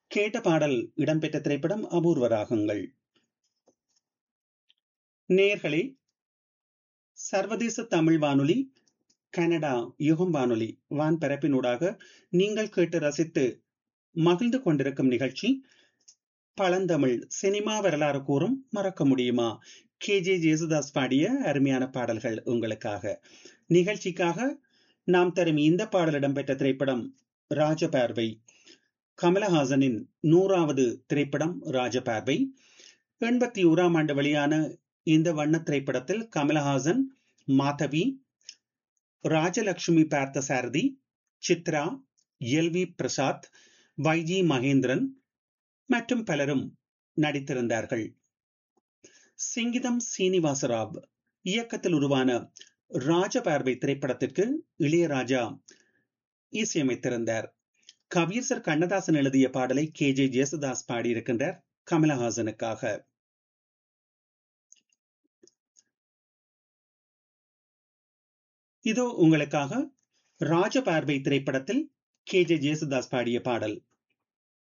கேட்ட பாடல் இடம்பெற்ற திரைப்படம் அபூர்வ ராகங்கள் நேர்களே சர்வதேச தமிழ் வானொலி கனடா யுகம் வானொலி வான்பரப்பினூடாக நீங்கள் கேட்டு ரசித்து மகிழ்ந்து கொண்டிருக்கும் நிகழ்ச்சி பழந்தமிழ் சினிமா வரலாறு கூறும் மறக்க முடியுமா கே ஜே ஜேசுதாஸ் பாடிய அருமையான பாடல்கள் உங்களுக்காக நிகழ்ச்சிக்காக நாம் தரும் இந்த பாடல் இடம்பெற்ற திரைப்படம் ராஜபார்வை கமலஹாசனின் நூறாவது திரைப்படம் ராஜபார்வை எண்பத்தி ஓராம் ஆண்டு வெளியான இந்த வண்ண திரைப்படத்தில் Kamal Haasan Madhavi Rajalakshmi Parthasarathy Chitra L V Prasad Y G Mahendran மற்றும் பலரும் நடித்திருந்தார்கள் சிங்கிதம் சீனிவாசராவ் இயக்கத்தில் உருவான ராஜபார்வை திரைப்படத்திற்கு இளையராஜா இசையமைத்திருந்தார் கவியரசர் கண்ணதாசன் எழுதிய பாடலை கே ஜே ஜேசுதாஸ் பாடியிருக்கின்றார் கமலஹாசனுக்காக இதோ உங்களுக்காக ராஜபார்வை திரைப்படத்தில் கே ஜே ஜேசுதாஸ் பாடிய பாடல்